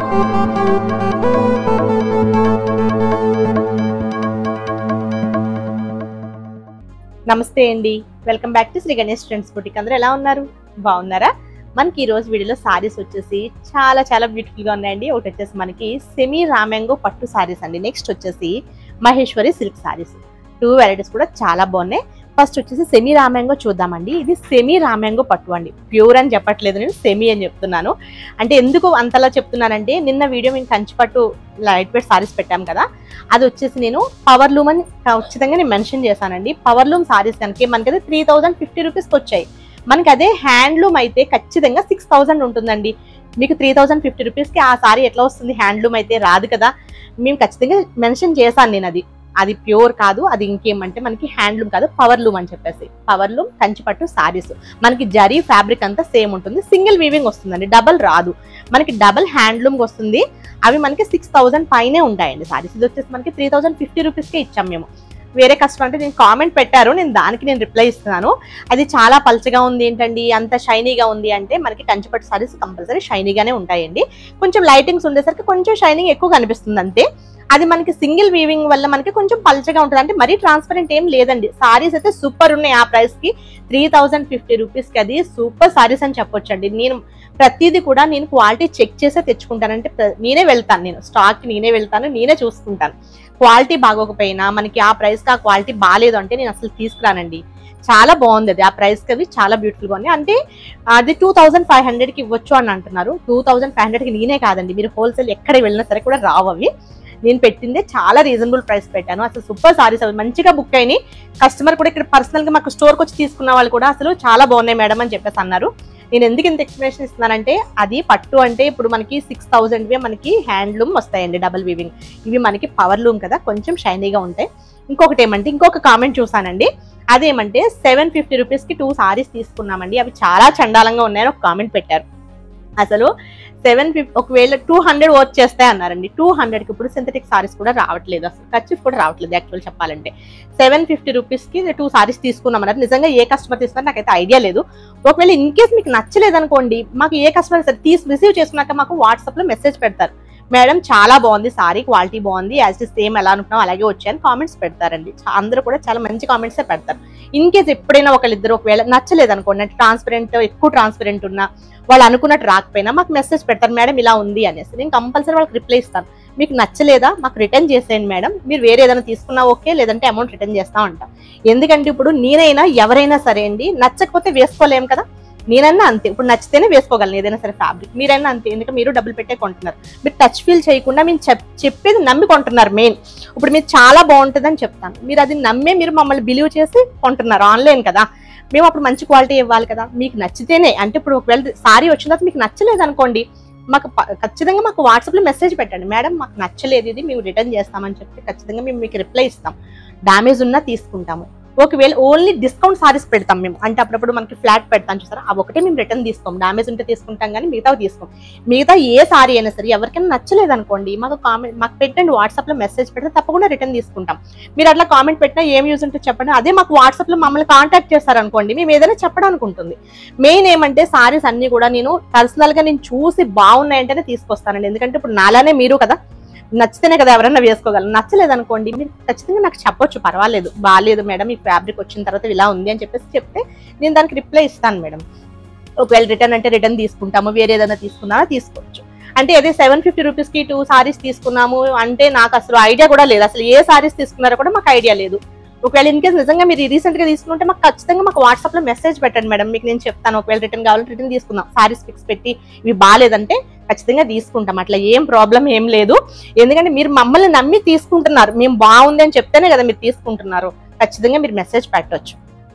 నమస్తే అండి welcome back to Shri Ganesh friends boutique అందరూ ఎలా ఉన్నారు బాగున్నారా మనకి ఈ రోజు వీడియోలో సారీస్ వచ్చేసి చాలా చాలా బ్యూటిఫుల్ గా ఉన్నాయండి ఒకటి వచ్చేసి మనకి సెమీ రామ్యాంగో పట్టు సారీస్ అండి నెక్స్ట్ వచ్చేసి Maheshwari silk saris two varieties కూడా చాలా బాగున్నాయి ఫస్ట్ వచ్చేసి సెమీ రామ్యాంగో చూద్దామండి ఇది సెమీ రామ్యాంగో పట్టు అండి ప్యూర్ అని చెప్పట్లేదు నేను సెమీ అని చెప్తున్నాను అంటే ఎందుకు అంతలా చెప్తున్నానంటే నిన్న వీడియో మేము కంచిపట్టు లైట్ వెయిట్ సారీస్ పెట్టాం కదా అది వచ్చేసి నేను పవర్ లూమ్ అని ఖచ్చితంగా నేను మెన్షన్ చేశానండి పవర్ లూమ్ సారీస్ కనుక మనకి అది త్రీ థౌజండ్ ఫిఫ్టీ రూపీస్కి వచ్చాయి మనకి అదే హ్యాండ్లూమ్ అయితే ఖచ్చితంగా సిక్స్ థౌజండ్ ఉంటుందండి మీకు త్రీ థౌజండ్ ఫిఫ్టీ రూపీస్కి ఆ సారీ ఎట్లా వస్తుంది హ్యాండ్లూమ్ అయితే రాదు కదా మేము ఖచ్చితంగా మెన్షన్ చేశాను నేను అది అది ప్యూర్ కాదు అది ఇంకేమంటే మనకి హ్యాండ్లూమ్ కాదు పవర్ లూమ్ అని చెప్పేసి పవర్ లూమ్ కంచిపట్టు సారీస్ మనకి జరీ ఫ్యాబ్రిక్ అంతా సేమ్ ఉంటుంది సింగిల్ వీవింగ్ వస్తుందండి డబల్ రాదు మనకి డబల్ హ్యాండ్లూమ్ వస్తుంది అవి మనకి సిక్స్ థౌసండ్ పైనే ఉంటాయండి సారీస్ ఇది వచ్చేసి మనకి త్రీ థౌసండ్ ఫిఫ్టీ రూపీస్కే ఇచ్చాం మేము వేరే కస్టమర్ అంటే నేను కామెంట్ పెట్టారు నేను దానికి నేను రిప్లై ఇస్తున్నాను అది చాలా పల్చగా ఉంది ఏంటండి అంత షైనీగా ఉంది అంటే మనకి కంచిపట్టు సారీస్ కంపల్సరీ షైనీగానే ఉంటాయండి కొంచెం లైటింగ్స్ ఉండేసరికి కొంచెం షైనింగ్ ఎక్కువ కనిపిస్తుంది అంతే అది మనకి సింగిల్ వీవింగ్ వల్ల మనకి కొంచెం పల్చగా ఉంటుంది అంటే మరీ ట్రాన్స్పరెంట్ ఏం లేదండి సారీస్ అయితే సూపర్ ఉన్నాయి ఆ ప్రైస్ కి త్రీ థౌసండ్ ఫిఫ్టీ రూపీస్ కి అది సూపర్ సారీస్ అని చెప్పొచ్చండి నేను ప్రతిదీ కూడా నేను క్వాలిటీ చెక్ చేసే తెచ్చుకుంటాను అంటే ప్ర- నేనే వెళ్తాను నేను స్టాక్ నేనే వెళ్తాను నేనే చూసుకుంటాను క్వాలిటీ బాగోకపోయినా మనకి ఆ ప్రైస్ కి ఆ క్వాలిటీ బాగాలేదు అంటే నేను అసలు తీసుకురానండి చాలా బాగుంది అది ఆ ప్రైస్ కి అవి చాలా బ్యూటిఫుల్ గా ఉంది అంటే అది టూ థౌసండ్ ఫైవ్ హండ్రెడ్ కి ఇవ్వచ్చు అని అంటున్నారు టూ థౌసండ్ ఫైవ్ హండ్రెడ్ కి నేనే కాదండి మీరు హోల్సేల్ ఎక్కడ వెళ్ళినా సరే కూడా రావు అవి నేను పెట్టిందే చాలా రీజనబుల్ ప్రైస్ పెట్టాను అసలు సూపర్ సారీస్ అవి మంచిగా బుక్ అయినాయి కస్టమర్ కూడా ఇక్కడ పర్సనల్ గా మాకు స్టోర్కి వచ్చి తీసుకున్న వాళ్ళు కూడా అసలు చాలా బాగున్నాయి మేడం అని చెప్పేసి అన్నారు నేను ఎందుకు ఇంత ఎక్స్ప్లెనేషన్ ఇస్తున్నానంటే అది పట్టు అంటే ఇప్పుడు మనకి సిక్స్ థౌసండ్వే మనకి హ్యాండ్లూమ్ వస్తాయండి డబల్ వీవింగ్ ఇవి మనకి పవర్ లూమ్ కదా కొంచెం షైనీగా ఉంటాయి ఇంకొకటి ఏమంటే ఇంకొక కామెంట్ చూసానండి అదేమంటే సెవెన్ ఫిఫ్టీ రూపీస్కి టూ సారీస్ తీసుకున్నామండి అవి చాలా చండాలంగా ఉన్నాయని ఒక కామెంట్ పెట్టారు అసలు సెవెన్ ఫిఫ్టీ ఒకవేళ టూ హండ్రెడ్ వర్క్ చేస్తాయి అన్నారండి టూ హండ్రెడ్కి ఇప్పుడు సింథటిక్ సారీస్ కూడా రావట్లేదు అసలు ఖర్చు కూడా రావట్లేదు యాక్చువల్ చెప్పాలంటే సెవెన్ ఫిఫ్టీ రూపీస్కి టూ సారీస్ తీసుకున్నామన్నారు నిజంగా ఏ కస్టమర్ తీసుకున్నా నాకైతే ఐడియా లేదు ఒకవేళ ఇన్ కేస్ మీకు నచ్చలేదు అనుకోండి మాకు ఏ కస్టమర్ సరే తీసి రిసీవ్ చేసుకున్నాక మాకు వాట్సాప్లో మెసేజ్ పెడతారు మేడం చాలా బాగుంది సారీ క్వాలిటీ బాగుంది యాజ్ ఇట్ సేమ్ ఎలా అనుకున్నాం అలాగే వచ్చాయని కామెంట్స్ పెడతారండి చా- అందరూ కూడా చాలా మంచి కామెంట్సే పెడతారు ఇన్ కేస్ ఎప్పుడైనా ఒకళ్ళిద్దరు ఒకవేళ నచ్చలేదు అనుకోండి అంటే ట్రాన్స్పరెంట్ ఎక్కువ ట్రాన్స్పరెంట్ ఉన్నా వాళ్ళు అనుకున్నట్టు రాకపోయినా మాకు మెసేజ్ పెడతారు మేడం ఇలా ఉంది అనేసి నేను కంపల్సరీ వాళ్ళకి రిప్లై ఇస్తాను మీకు నచ్చలేదా మాకు రిటర్న్ చేసేయండి మేడం మీరు వేరే ఏదైనా తీసుకున్నా ఓకే లేదంటే అమౌంట్ రిటర్న్ చేస్తా ఉంటాం ఎందుకంటే ఇప్పుడు నేనైనా ఎవరైనా సరే అండి నచ్చకపోతే వేసుకోలేం కదా నేనన్నా అంతే ఇప్పుడు నచ్చితేనే వేసుకోగలను ఏదైనా సరే ఫ్యాబ్రిక్ మీరైనా అంతే ఎందుకంటే మీరు డబ్బులు పెట్టే కొంటున్నారు మీరు టచ్ ఫీల్ చేయకుండా మీరు చెప్ చెప్పేది నమ్మి కొంటున్నారు మెయిన్ ఇప్పుడు మీరు చాలా బాగుంటుందని చెప్తాను మీరు అది నమ్మే మీరు మమ్మల్ని బిలీవ్ చేసి కొంటున్నారు ఆన్లైన్ కదా మేము అప్పుడు మంచి క్వాలిటీ ఇవ్వాలి కదా మీకు నచ్చితేనే అంటే ఇప్పుడు ఒకవేళ సారీ వచ్చిన తర్వాత మీకు నచ్చలేదు అనుకోండి మాకు ప- ఖచ్చితంగా మాకు వాట్సాప్లో మెసేజ్ పెట్టండి మేడం మాకు నచ్చలేదు ఇది మేము రిటర్న్ చేస్తామని చెప్తే ఖచ్చితంగా మేము మీకు రిప్లై ఇస్తాం డ్యామేజ్ ఉన్నా తీసుకుంటాము ఒకవేళ ఓన్లీ డిస్కౌంట్ సారీస్ పెడతాం మేము అంటే అప్పుడప్పుడు మనకి ఫ్లాట్ పెడతాం చూసారా అవి ఒకటే మేము రిటర్న్ తీసుకోం డ్యామేజ్ ఉంటే తీసుకుంటాం కానీ మిగతా తీసుకోం మిగతా ఏ సారీ అయినా సరే ఎవరికైనా నచ్చలేదు అనుకోండి మాకు కామెంట్ మాకు పెట్టండి వాట్సాప్లో మెసేజ్ పెడితే తప్పకుండా రిటర్న్ తీసుకుంటాం మీరు అట్లా కామెంట్ పెట్టినా ఏం యూజ్ ఉంటే చెప్పండి అదే మాకు వాట్సాప్లో మమ్మల్ని కాంటాక్ట్ చేస్తారనుకోండి మేము ఏదైనా చెప్పడానికి ఉంటుంది మెయిన్ ఏమంటే సారీస్ అన్ని కూడా నేను పర్సనల్ గా నేను చూసి బాగున్నాయంటేనే తీసుకొస్తానండి ఎందుకంటే ఇప్పుడు నాలానే మీరు కదా నచ్చితేనే కదా ఎవరైనా వేసుకోగలరు నచ్చలేదు అనుకోండి మీరు ఖచ్చితంగా నాకు చెప్పొచ్చు పర్వాలేదు బాగాలేదు మేడం ఈ ఫ్యాబ్రిక్ వచ్చిన తర్వాత ఇలా ఉంది అని చెప్పేసి చెప్తే నేను దానికి రిప్లై ఇస్తాను మేడం ఒకవేళ రిటర్న్ అంటే రిటర్న్ తీసుకుంటాము వేరే ఏదైనా తీసుకున్నామో తీసుకోవచ్చు అంటే అదే సెవెన్ ఫిఫ్టీ రూపీస్కి టూ సారీస్ తీసుకున్నాము అంటే నాకు అసలు ఐడియా కూడా లేదు అసలు ఏ సారీస్ తీసుకున్నారో కూడా మాకు ఐడియా లేదు ఒకవేళ ఇన్ కేసు నిజంగా మీరు రీసెంట్ గా తీసుకుంటే మాకు ఖచ్చితంగా మాకు వాట్సాప్ లో మెసేజ్ పెట్టండి మేడం మీకు నేను చెప్తాను ఒకవేళ రిటర్న్ కావాలంటే రిటర్న్ తీసుకుందాం సారీస్ ఫిక్స్ పెట్టి ఇవి బాగాలేదంటే ఖచ్చితంగా తీసుకుంటాం అట్లా ఏం ప్రాబ్లం ఏం లేదు ఎందుకంటే మీరు మమ్మల్ని నమ్మి తీసుకుంటున్నారు మేము బాగుంది అని చెప్తేనే కదా మీరు తీసుకుంటున్నారు ఖచ్చితంగా మీరు మెసేజ్ పెట్టొచ్చు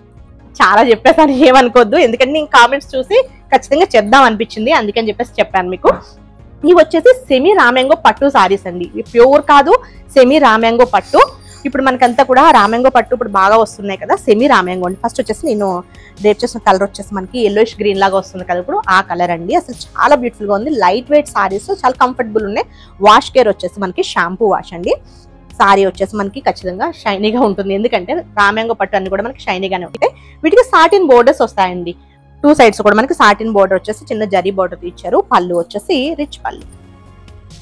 చాలా చెప్పేసాను ఏమనుకోవద్దు ఎందుకంటే నేను కామెంట్స్ చూసి ఖచ్చితంగా చెప్దాం అనిపించింది అందుకని చెప్పేసి చెప్పాను మీకు ఇవి వచ్చేసి సెమీ రామ్యాంగో పట్టు సారీస్ అండి ఇవి ప్యూర్ కాదు సెమీ రామ్యాంగో పట్టు ఇప్పుడు మనకంతా కూడా రామ్యాంగో పట్టు ఇప్పుడు బాగా వస్తున్నాయి కదా సెమీ రామ్యాంగో అండి ఫస్ట్ వచ్చేసి నేను రేపు చేసిన కలర్ వచ్చేసి మనకి ఎల్లోయిష్ గ్రీన్ లాగా వస్తుంది కదా ఇప్పుడు ఆ కలర్ అండి అసలు చాలా బ్యూటిఫుల్ గా ఉంది లైట్ వెయిట్ సారీస్ చాలా కంఫర్టబుల్ ఉన్నాయి వాష్ కేర్ వచ్చేసి మనకి షాంపూ వాష్ అండి సారీ వచ్చేసి మనకి ఖచ్చితంగా షైనీగా ఉంటుంది ఎందుకంటే రామ్యాంగో పట్టు అన్ని కూడా మనకి షైనీగానే ఉంటాయి వీటికి సాటిన్ బోర్డర్స్ వస్తాయండి టూ సైడ్స్ కూడా మనకి సాటిన్ బోర్డర్ వచ్చేసి చిన్న జరీ బోర్డర్ ఇచ్చారు పళ్ళు వచ్చేసి రిచ్ పళ్ళు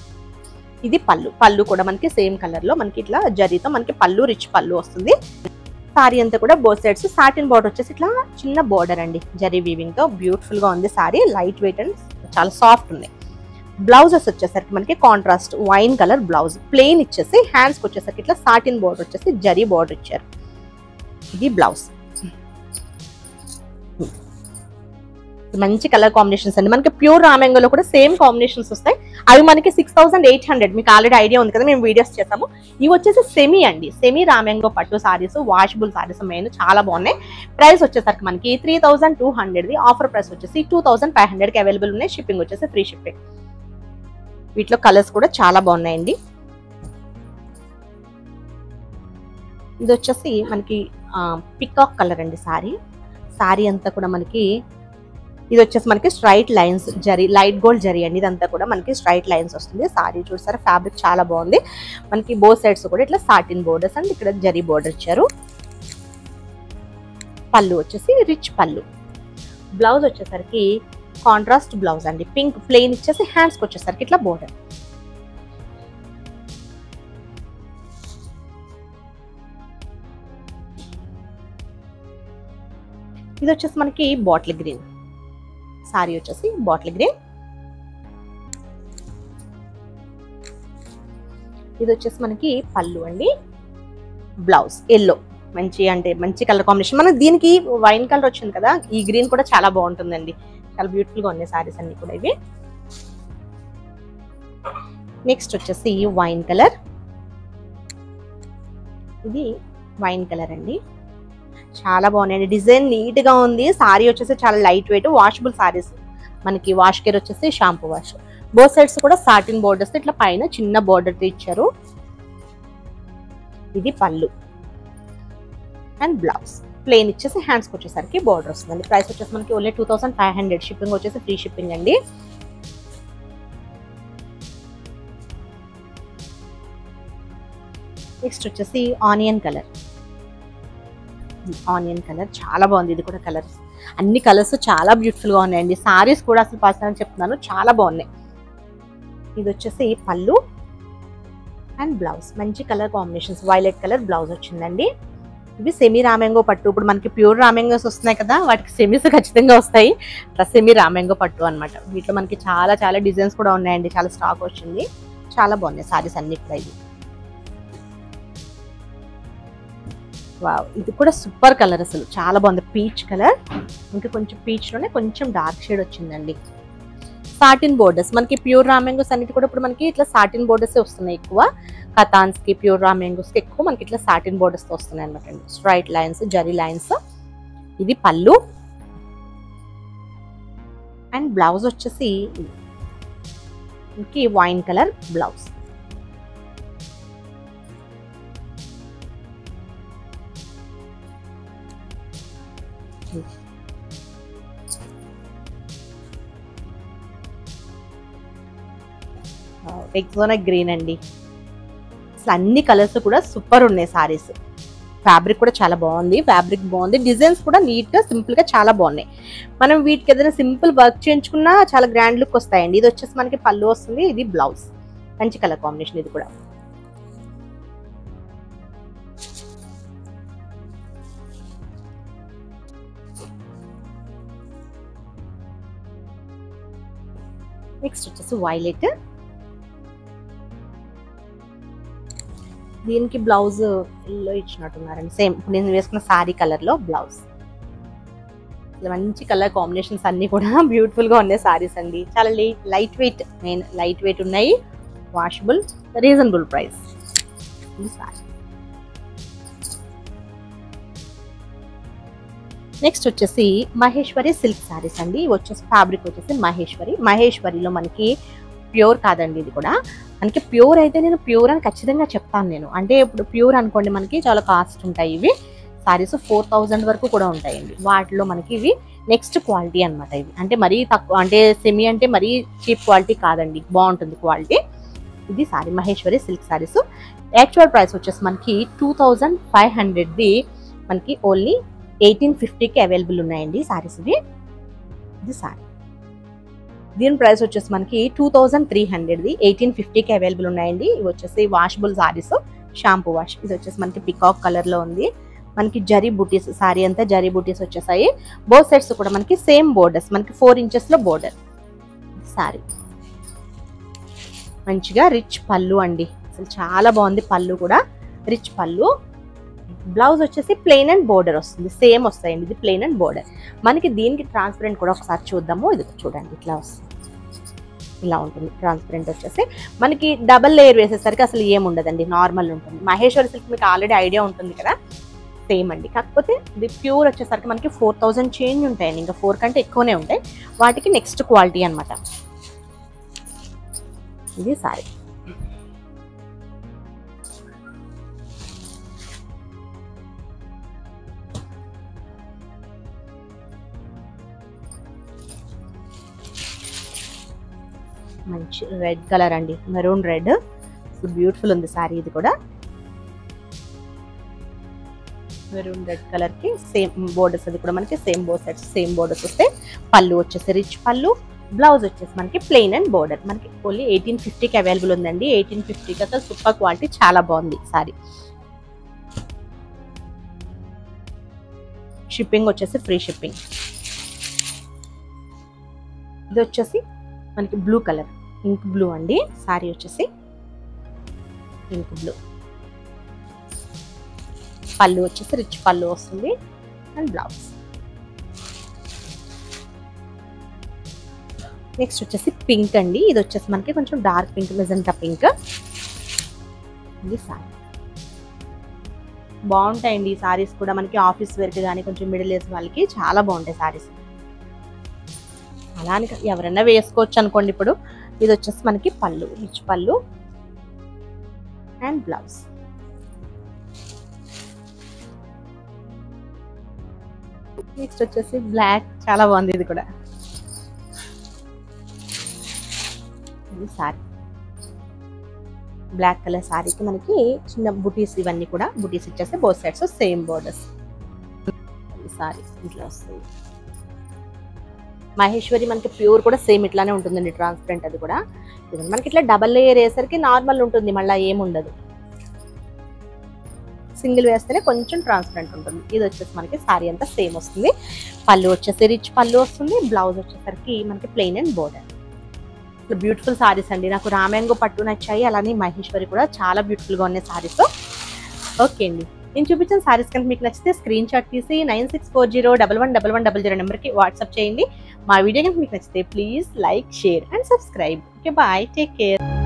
ఇది పళ్ళు పళ్ళు కూడా మనకి సేమ్ కలర్ లో మనకి ఇట్లా జరీతో మనకి పళ్ళు రిచ్ పళ్ళు వస్తుంది సారీ అంతా కూడా బో సైడ్స్ సాటిన్ బార్డర్ వచ్చేసి ఇట్లా చిన్న బార్డర్ అండి జరీ వీవింగ్ తో బ్యూటిఫుల్ గా ఉంది సారీ లైట్ వెయిట్ అండ్ చాలా సాఫ్ట్ ఉంది బ్లౌజెస్ వచ్చేసరికి మనకి contrast wine colour blouse plain ఇచ్చేసి హ్యాండ్స్ కి వచ్చేసరికి ఇట్లా సాటిన్ బార్డర్ వచ్చేసి జరీ బార్డర్ ఇచ్చారు ఇది బ్లౌజ్ మంచి కలర్ కాంబినేషన్స్ అండి మనకి ప్యూర్ రామెంగోలో కూడా సేమ్ కాంబినేషన్స్ వస్తాయి అవి మనకి సిక్స్ థౌసండ్ ఎయిట్ హండ్రెడ్ మీకు ఆల్రెడీ ఐడియా ఉంది కదా మేము వీడియోస్ చేసాము ఇవి వచ్చేసి సెమీ అండి సెమీ రామెంగో పట్టు సారీస్ వాషబుల్ సారీస్ మెయిన్ చాలా బాగున్నాయి ప్రైస్ వచ్చేసరికి మనకి త్రీ థౌసండ్ టూ హండ్రెడ్ది ఆఫర్ ప్రైస్ వచ్చేసి టూ థౌసండ్ ఫైవ్ హండ్రెడ్కి అవైలబుల్ ఉన్నాయి షిప్పింగ్ వచ్చేసి ఫ్రీ షిప్పింగ్ వీటిలో కలర్స్ కూడా చాలా బాగున్నాయండి ఇది వచ్చేసి మనకి పికాక్ కలర్ అండి సారీ సారీ అంతా కూడా మనకి ఇది వచ్చేసి మనకి straight lines zari light gold zari అండి ఇదంతా కూడా మనకి స్ట్రైట్ లైన్స్ వస్తుంది సారీ చూసారా ఫ్యాబ్రిక్ చాలా బాగుంది మనకి బో సైడ్స్ కూడా ఇట్లా సాటిన్ బోర్డర్స్ అండ్ ఇక్కడ జరీ బోర్డర్ ఇచ్చారు పళ్ళు వచ్చేసి రిచ్ పళ్ళు బ్లౌజ్ వచ్చేసరికి కాంట్రాస్ట్ బ్లౌజ్ అండి పింక్ ప్లెయిన్ ఇచ్చేసి హ్యాండ్స్కి వచ్చేసరికి ఇట్లా బోర్డర్ ఇది వచ్చేసి మనకి బాటిల్ గ్రీన్ సారీ వచ్చేసి బాటిల్ గ్రీన్ ఇది వచ్చేసి మనకి పళ్ళు అండి బ్లౌజ్ ఎల్లో మంచి అంటే మంచి కలర్ కాంబినేషన్ మనకి దీనికి వైన్ కలర్ వచ్చింది కదా ఈ గ్రీన్ కూడా చాలా బాగుంటుందండి చాలా బ్యూటిఫుల్ గా ఉన్నాయి సారీస్ అన్ని కూడా ఇవి నెక్స్ట్ వచ్చేసి వైన్ కలర్ ఇది వైన్ కలర్ అండి చాలా బాగున్నాయండి డిజైన్ నీట్ గా ఉంది సారీ వచ్చేసి చాలా లైట్ వెయిట్ వాషబుల్ సారీస్ మనకి వాష్ కేర్ వచ్చేసి షాంపూ వాష్ బో సైడ్స్ కూడా సాటిన్ బోర్డర్స్ ఇట్లా పైన చిన్న బోర్డర్ ఇచ్చారు ఇది పళ్ళు అండ్ బ్లౌజ్ ప్లెయిన్ ఇచ్చేసి హ్యాండ్స్కి వచ్చేసరికి బోర్డర్ వస్తుందండి ప్రైస్ వచ్చేసి మనకి only two thousand five hundred shipping వచ్చేసి ఫ్రీ షిప్పింగ్ అండి నెక్స్ట్ వచ్చేసి ఆనియన్ కలర్ ఆనియన్ కలర్ చాలా బాగుంది ఇది కూడా కలర్స్ అన్ని కలర్స్ చాలా బ్యూటిఫుల్ గా ఉన్నాయండి సారీస్ కూడా అసలు పర్సనల్ చెప్తున్నాను చాలా బాగున్నాయి ఇది వచ్చేసి పళ్ళు అండ్ బ్లౌజ్ మంచి colour combinations violet colour blouse వచ్చిందండి ఇవి సెమీ రామెంగో పట్టు ఇప్పుడు మనకి ప్యూర్ రామెంగోస్ వస్తున్నాయి కదా వాటికి సెమీస్ ఖచ్చితంగా వస్తాయి అట్లా సెమీ రామెంగో పట్టు అన్నమాట వీటిలో మనకి చాలా చాలా డిజైన్స్ కూడా ఉన్నాయండి చాలా స్టాక్ వచ్చింది చాలా బాగున్నాయి సారీస్ అన్ని కూడా ఇవి వావ్ ఇది కూడా సూపర్ కలర్ అసలు చాలా బాగుంది పీచ్ కలర్ ఇంకా కొంచెం పీచ్ లోనే కొంచెం డార్క్ షేడ్ వచ్చిందండి సాటిన్ బోర్డర్స్ మనకి ప్యూర్ రామెంగోస్ అన్నిటి కూడా ఇప్పుడు మనకి ఇట్లా సాటిన్ బోర్డర్స్ వస్తున్నాయి ఎక్కువ కథాన్స్ కి ప్యూర్ రామెంగోస్ కి ఎక్కువ మనకి ఇట్లా సాటిన్ బోర్డర్స్ తో వస్తున్నాయి అనమాట అండి స్ట్రైట్ లైన్స్ జరీ లైన్స్ ఇది పళ్ళు అండ్ బ్లౌజ్ వచ్చేసి మనకి వైన్ కలర్ బ్లౌజ్ ఎగ్జోనా గ్రీన్ అండి అసలు అన్ని కలర్స్ కూడా సూపర్ ఉన్నాయి సారీస్ ఫ్యాబ్రిక్ కూడా చాలా బాగుంది ఫ్యాబ్రిక్ బాగుంది డిజైన్స్ కూడా నీట్ గా సింపుల్ గా చాలా బాగున్నాయి మనం వీటికి ఏదైనా సింపుల్ వర్క్ చేయించుకున్నా చాలా గ్రాండ్ లుక్ వస్తాయండి ఇది వచ్చేసి మనకి పళ్ళు వస్తుంది ఇది బ్లౌజ్ మంచి కలర్ కాంబినేషన్ ఇది కూడా నెక్స్ట్ వచ్చేసి వైలెట్ దీనికి బ్లౌజ్ ఎల్లో ఇచ్చినట్టున్నారండి సేమ్ నేను వేసుకున్న సారీ కలర్ లో బ్లౌజ్ మంచి కలర్ కాంబినేషన్స్ అన్ని కూడా బ్యూటిఫుల్ గా ఉన్నాయి సారీస్ అండి చాలా light weight main light weight ఉన్నాయి washable reasonable price sari next వచ్చేసి మహేశ్వరి సిల్క్ సారీస్ అండి ఇవి వచ్చేసి ఫ్యాబ్రిక్ వచ్చేసి మహేశ్వరి మహేశ్వరిలో మనకి ప్యూర్ కాదండి ఇది కూడా మనకి ప్యూర్ అయితే నేను ప్యూర్ అని ఖచ్చితంగా చెప్తాను నేను అంటే ఇప్పుడు ప్యూర్ అనుకోండి మనకి చాలా కాస్ట్ ఉంటాయి ఇవి సారీస్ ఫోర్ థౌజండ్ వరకు కూడా ఉంటాయండి వాటిలో మనకి ఇవి నెక్స్ట్ క్వాలిటీ అన్నమాట ఇవి అంటే మరీ తక్కువ అంటే సెమీ అంటే మరీ చీప్ క్వాలిటీ కాదండి బాగుంటుంది క్వాలిటీ ఇది sari Maheshwari silk saris actual price వచ్చేసి మనకి టూ థౌజండ్ ఫైవ్ హండ్రెడ్ది మనకి ఓన్లీ ఎయిటీన్ ఫిఫ్టీకి అవైలబుల్ ఉన్నాయండి సారీస్ ఇవి ఇది సారీ దీని ప్రైస్ వచ్చేసి మనకి టూ థౌజండ్ త్రీ హండ్రెడ్ది ఎయిటీన్ ఫిఫ్టీకి అవైలబుల్ ఉన్నాయండి ఇవి వచ్చేసి వాషబుల్ సారీస్ షాంపూ వాష్ ఇది వచ్చేసి మనకి పికాక్ కలర్లో ఉంది మనకి జరీ బూటీస్ సారీ అంతా జరీ బూటీస్ వచ్చేసాయి బోత్ సైడ్స్ కూడా మనకి సేమ్ బోర్డర్స్ మనకి ఫోర్ ఇంచెస్లో బోర్డర్ సారీ మంచిగా రిచ్ పళ్ళు అండి అసలు చాలా బాగుంది పళ్ళు కూడా రిచ్ పళ్ళు బ్లౌజ్ వచ్చేసి ప్లెయిన్ అండ్ బోర్డర్ వస్తుంది సేమ్ వస్తాయండి ఇది ప్లెయిన్ అండ్ బోర్డర్ మనకి దీనికి ట్రాన్స్పరెంట్ కూడా ఒకసారి చూద్దాము ఇది చూడండి ఇట్లా వస్తుంది ఇలా ఉంటుంది ట్రాన్స్పరెంట్ వచ్చేసి మనకి డబల్ లేయర్ వేసేసరికి అసలు ఏం ఉండదండి నార్మల్ ఉంటుంది మహేశ్వరి సిల్క్ మీకు ఆల్రెడీ ఐడియా ఉంటుంది కదా సేమ్ అండి కాకపోతే ఇది ప్యూర్ వచ్చేసరికి మనకి ఫోర్ థౌజండ్ చేంజ్ ఉంటాయండి ఇంకా ఫోర్ కంటే ఎక్కువనే ఉంటాయి వాటికి నెక్స్ట్ క్వాలిటీ అన్నమాట ఇది సారీ మంచి రెడ్ కలర్ అండి మెరూన్ రెడ్ బ్యూటిఫుల్ ఉంది సారీ ఇది కూడా మెరూన్ రెడ్ కలర్ కి సేమ్ బోర్డర్స్ అది కూడా మనకి same board sets same borders వస్తే పళ్ళు వచ్చేసి రిచ్ పళ్ళు బ్లౌజ్ వచ్చేసి మనకి ప్లెయిన్ అండ్ బోర్డర్ మనకి ఓన్లీ ఎయిటీన్ ఫిఫ్టీకి అవైలబుల్ ఉందండి ఎయిటీన్ ఫిఫ్టీకి అసలు సూపర్ క్వాలిటీ చాలా బాగుంది సారీ షిప్పింగ్ వచ్చేసి ఫ్రీ షిప్పింగ్ ఇది వచ్చేసి మనకి బ్లూ కలర్ ఇంక్ బ్లూ అండి సారీ వచ్చేసి ఇంక్ బ్లూ పళ్ళు వచ్చేసి రిచ్ పళ్ళు వస్తుంది అండ్ బ్లౌజ్ నెక్స్ట్ వచ్చేసి పింక్ అండి ఇది వచ్చేసి మనకి కొంచెం డార్క్ పింక్ మెజంటా పింక్ ఇది సారీ బాగుంటాయండి ఈ సారీస్ కూడా మనకి ఆఫీస్ వేర్కి కానీ కొంచెం మిడిల్ ఏజ్ వాళ్ళకి చాలా బాగుంటాయి సారీస్ అలా అని కాదు, ఎవరైనా వేసుకోవచ్చు అనుకోండి ఇప్పుడు ఇది వచ్చేసి మనకి పళ్ళు రిచ్ పళ్ళు అండ్ బ్లౌజ్ నెక్స్ట్ వచ్చేసి బ్లాక్ చాలా బాగుంది ఇది కూడా ఇది సారీ బ్లాక్ కలర్ సారీకి మనకి చిన్న బుటీస్ ఇవన్నీ కూడా బుటీస్ ఇచ్చేసి both sides same borders sari ఇట్లా వస్తుంది మహేశ్వరి మనకి ప్యూర్ కూడా సేమ్ ఇట్లానే ఉంటుందండి ట్రాన్స్పరెంట్ అది కూడా ఇది మనకి ఇట్లా డబల్ లేయర్ వేసరికి నార్మల్ ఉంటుంది మళ్ళీ ఏముండదు సింగిల్ వేస్తేనే కొంచెం ట్రాన్స్పరెంట్ ఉంటుంది ఇది వచ్చేసి మనకి సారీ అంతా సేమ్ వస్తుంది పళ్ళు వచ్చేసి రిచ్ పళ్ళు వస్తుంది బ్లౌజ్ వచ్చేసరికి మనకి plain and border beautiful saris అండి నాకు రామ్యాంగో పట్టు నచ్చాయి అలానే మహేశ్వరి కూడా చాలా beautiful గా ఉన్నాయి సారీస్ ఓకే అండి నేను చూపించిన సారీస్ కనుక మీకు నచ్చితే స్క్రీన్ షాట్ తీసి nine six four zero double one double one double zero నెంబర్కి వాట్సాప్ చేయండి మా వీడియో కనుక మీకు నచ్చితే please like share and subscribe okay bye take care